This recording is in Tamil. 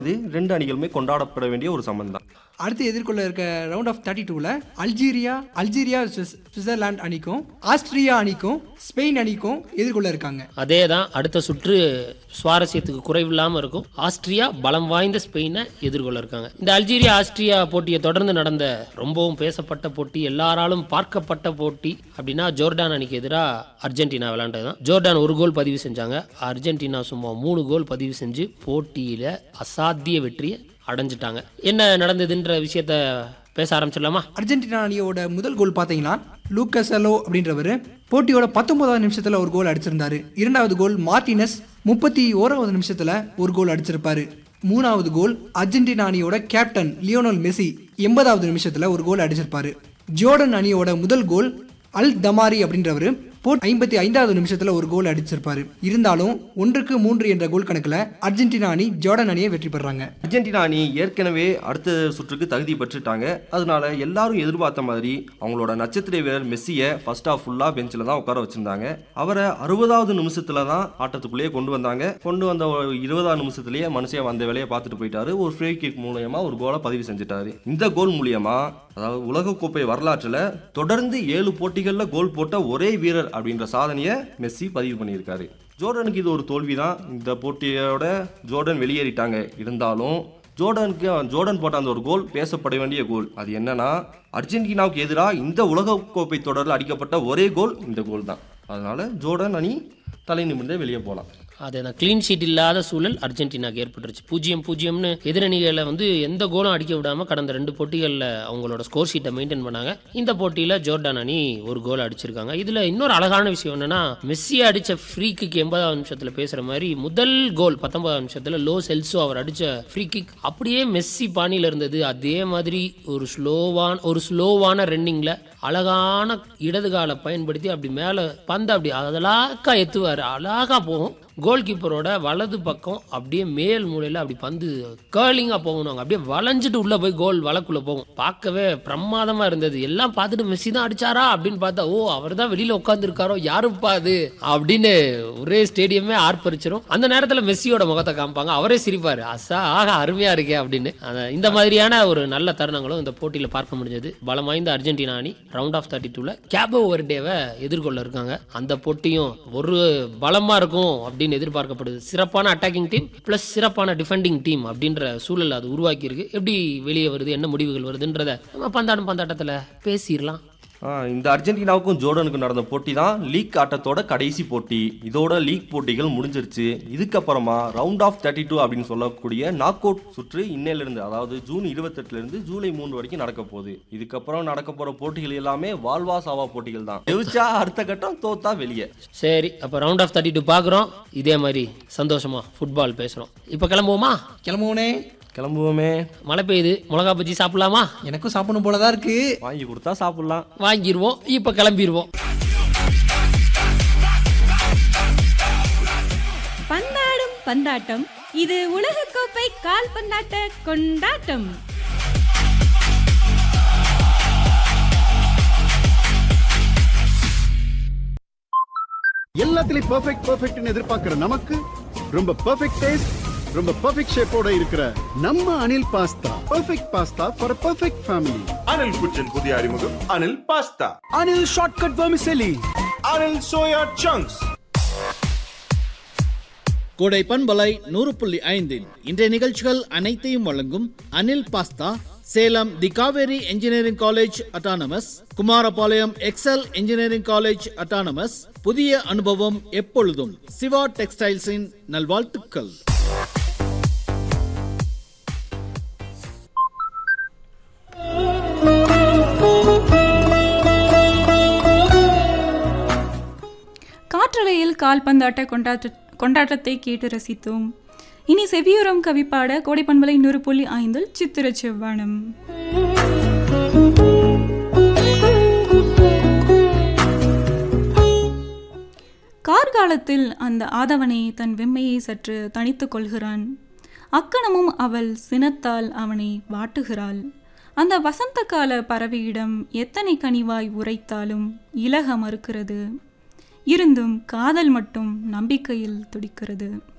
இது ரெண்டு அணிகளுமே கொண்டாடப்பட வேண்டிய ஒரு சம்பந்தம் தான் அடுத்து எதிர்கொள்ள இருக்க ரவுண்ட் ஆஃப் தேர்ட்டி டூவில் அல்ஜீரியா அல்ஜீரியா சுவிஸ்- சுவிட்சர்லாந்து அணிக்கும் ஆஸ்திரியா அணிக்கும் ஸ்பெயின் அணிக்கும் எதிர்கொள்ள இருக்காங்க அதே தான் அடுத்த சுற்று சுவாரஸ்யத்துக்கு குறைவில்லாமல் இருக்கும் ஆஸ்திரியா பலம் வாய்ந்த ஸ்பெயினை எதிர்கொள்ள இருக்காங்க இந்த அல்ஜீரியா ஆஸ்திரியா போட்டியை தொடர்ந்து நடந்த ரொம்பவும் பேசப்பட்ட போட்டி எல்லாராலும் பார்க்கப்பட்ட போட்டி அப்படின்னா ஜோர்டான் அணிக்கு எதிராக அர்ஜென்டினா விளையாண்டது தான் ஜோர்டான் ஒரு கோல் பதிவு செஞ்சாங்க அர்ஜென்டினா சும்மா மூணு கோல் பதிவு செஞ்சு போட்டியில் அசாத்திய வெற்றியை அடைஞ்சிட்டாங்க என்ன நடந்ததுன்ற விஷயத்த பேச ஆரம்பிச்சிடலாமா அர்ஜென்டினா அணியோட முதல் கோல் பார்த்தீங்கன்னா லூக்கசலோ அப்படின்றவர் போட்டியோட பத்தொன்பதாவது நிமிஷத்தில் ஒரு கோல் அடிச்சிருந்தாரு இரண்டாவது கோல் மார்டினஸ் முப்பத்தி ஓராவது நிமிஷத்தில் ஒரு கோல் அடிச்சிருப்பாரு மூணாவது கோல் அர்ஜென்டினா அணியோட கேப்டன் லியோனல் மெஸ்ஸி எண்பதாவது நிமிஷத்தில் ஒரு கோல் அடிச்சிருப்பாரு ஜோர்டன் அணியோட முதல் கோல் அல் தமாரி அப்படின்றவர் போட் ஐம்பத்தி ஐந்தாவது நிமிஷத்தில் ஒரு கோல் அடிச்சிருப்பாரு இருந்தாலும் ஒன்றுக்கு மூன்று என்ற கோல் கணக்கில் அர்ஜென்டினா அணி ஜோர்டன் அணியை வெற்றி பெறாங்க அர்ஜென்டினா அணி ஏற்கனவே அடுத்த சுற்றுக்கு தகுதி பெற்றுட்டாங்க அதனால எல்லாரும் எதிர்பார்த்த மாதிரி அவங்களோட நட்சத்திர வீரர் மெஸ்ஸியை ஃபர்ஸ்ட் ஆஃப் ஃபுல்லாக பெஞ்சில் தான் உட்கார வச்சிருந்தாங்க அவரை அறுபதாவது நிமிஷத்துல தான் ஆட்டத்துக்குள்ளேயே கொண்டு வந்தாங்க கொண்டு வந்த ஒரு இருபதாவது நிமிஷத்துலயே மனுஷன் வந்த வேலையை பார்த்துட்டு போயிட்டாரு ஒரு ஃப்ரீ கிக் மூலியமா ஒரு கோலை பதிவு செஞ்சுட்டாரு இந்த கோல் மூலியமா அதாவது உலகக்கோப்பை வரலாற்றில் தொடர்ந்து ஏழு போட்டிகளில் கோல் போட்ட ஒரே வீரர் அப்படின்ற சாதனையை மெஸ்ஸி பதிவு பண்ணியிருக்காரு ஜோர்டனுக்கு இது ஒரு தோல்வி தான் இந்த போட்டியோட ஜோர்டன் வெளியேறிட்டாங்க இருந்தாலும் ஜோர்டனுக்கு ஜோர்டன் போட்ட அந்த ஒரு கோல் பேசப்பட வேண்டிய கோல் அது என்னன்னா அர்ஜென்டினாவுக்கு எதிராக இந்த உலகக்கோப்பை தொடரில் அடிக்கப்பட்ட ஒரே கோல் இந்த கோல் தான் அதனால ஜோர்டன் அணி தலை நிமிர்ந்தே வெளியே போகலாம் அதே தான் க்ளீன் ஷீட் இல்லாத சூழல் அர்ஜென்டினாக்கு ஏற்பட்டுருச்சு பூஜ்ஜியம் பூஜ்ஜியம்னு எதிரணிகளை வந்து எந்த கோலும் அடிக்க விடாம கடந்த ரெண்டு போட்டிகளில் அவங்களோட ஸ்கோர் ஷீட்டை மெயின்டைன் பண்ணாங்க இந்த போட்டியில் ஜோர்டான் அணி ஒரு கோல் அடிச்சிருக்காங்க இதில் இன்னொரு அழகான விஷயம் என்னன்னா மெஸ்ஸி அடிச்ச ஃப்ரீ கிக் எண்பதாவது நிமிஷத்தில் பேசுகிற மாதிரி முதல் கோல் பத்தொன்பதாவது நிமிஷத்தில் லோ செல்ஸோ அவர் அடிச்ச ஃப்ரீ கிக் அப்படியே மெஸ்ஸி பாணியில் இருந்தது அதே மாதிரி ஒரு ஸ்லோவான ஒரு ஸ்லோவான ரன்னிங்கில் அழகான இடது காலை பயன்படுத்தி அப்படி மேலே பந்து அப்படி அழகா எத்துவார் அழகா போகும் கோல் கீப்பரோட வலது பக்கம் அப்படியே மேல் மூலையில் அப்படி பந்து கேர்லிங்காக போகணும் அப்படியே வளைஞ்சிட்டு உள்ளே போய் கோல் வலக்குள்ளே போகும் பார்க்கவே பிரமாதமாக இருந்தது எல்லாம் பார்த்துட்டு மெஸ்ஸி தான் அடிச்சாரா அப்படின்னு பார்த்தா ஓ அவர் தான் வெளியில் உட்காந்துருக்காரோ யாருப்பா அது அப்படின்னு ஒரே ஸ்டேடியமே ஆர்ப்பரிச்சிரும் அந்த நேரத்தில் மெஸ்ஸியோட முகத்தை காமிப்பாங்க அவரே சிரிப்பார் அசா ஆக அருமையாக இருக்கே அப்படின்னு அந்த- இந்த மாதிரியான ஒரு நல்ல தருணங்களும் இந்த போட்டியில் பார்க்க முடிஞ்சது பலம் வாய்ந்த அர்ஜென்டினா அணி ரவுண்ட் ஆஃப் தேர்ட்டி டூவில் கேபோ ஒர்டேவை எதிர்கொள்ள இருக்காங்க அந்த போட்டியும் ஒரு பலமா இருக்கும் அப்படின்னு எதிர்பார்க்கப்படுது சிறப்பான அட்டாக்கிங் டீம் ப்ளஸ் சிறப்பான டிஃபெண்டிங் டீம் அப்படின்ற சூழல் அது உருவாக்கி இருக்கு எப்படி வெளியே வருது என்ன முடிவுகள் வருதுன்றத நம்ம பந்தாடும் பந்தாட்டத்தில் பேசிடலாம் ஆ, இந்த அர்ஜென்டினாவுக்கும் ஜோர்டனுக்கும் நடந்த போட்டி தான் லீக் ஆட்டத்தோட கடைசி போட்டி இதோட லீக் போட்டிகள் முடிஞ்சிருச்சு இதுக்கப்புறமா ரவுண்ட் ஆஃப் தேர்ட்டி டூ அப்படின்னு சொல்லக்கூடிய நாக் அவுட் சுற்று இன்னையிலிருந்து அதாவது ஜூன் இருபத்தெட்டுல இருந்து ஜூலை மூணு வரைக்கும் நடக்க போகுது இதுக்கப்புறம் நடக்க போற போட்டிகள் எல்லாமே வாழ்வா சாவா போட்டிகள் தான் ஜெயிச்சா அடுத்த கட்டம் தோத்தா வெளியே சரி அப்போ ரவுண்ட் ஆஃப் தேர்ட்டி டூ பார்க்குறோம் இதே மாதிரி சந்தோஷமா ஃபுட்பால் பேசுகிறோம் இப்போ கிளம்புவோமா கிளம்புவோனே கிளம்புவோமே மழை பெய்யுது மிளகா பஜ்ஜி சாப்பிடலாமா எனக்கும் சாப்பிடணும் போல தான் இருக்கு வாங்கி கொடுத்தா சாப்பிடலாம் வாங்கிடுவோம் இப்போ கிளம்பிடுவோம் பந்தாடும் பந்தாட்டம் இது உலகக்கோப்பை கால்பந்தாட்ட கொண்டாட்டம் எல்லாத்துலயும் பெர்ஃபெக்ட் பெர்ஃபெக்ட்னு எதிர்பார்க்கிற நமக்கு ரொம்ப பெர்ஃபெக்ட் டேஸ்ட் ரொம்ப பெர்ஃபெக்ட் ஷேப்போட இருக்கிற நம்ம Anil pasta perfect pasta for perfect family Anil കുച്ചൻ പുതിയ അറിമുഖം Anil pasta Anil shortcut vermicelli Anil soya chunks கோடை பண்பலை நூறு புள்ளி ஐந்தில் இன்றைய நிகழ்ச்சிகள் அனைத்தையும் வழங்கும் Anil pasta Salem the Kaveri engineering college autonomous Kumarapalayam Excel engineering college autonomous புதிய அனுபவம் எப்பொழுதும் சிவா டெக்ஸ்டைல்ஸின் நல்வாழ்த்துக்கள் காற்றலையில் கால்பந்தாட்ட கொண்டாட்ட கொண்டாட்டத்தை கேட்டு ரசித்தோம் இனி செவியுறம் கவிப்பாட கோடைப்பண்பலை நூறு புள்ளி ஐந்தில் சித்திர செவ்வானம் கார்காலத்தில் அந்த ஆதவனை தன் வெம்மையை சற்று தணித்துக் கொள்கிறான் அக்கணமும் அவள் சினத்தால் அவனை வாட்டுகிறாள் அந்த வசந்த கால பறவையிடம் எத்தனை கனிவாய் உரைத்தாலும் இலக மறுக்கிறது இருந்தும் காதல் மட்டும் நம்பிக்கையில் துடிக்கிறது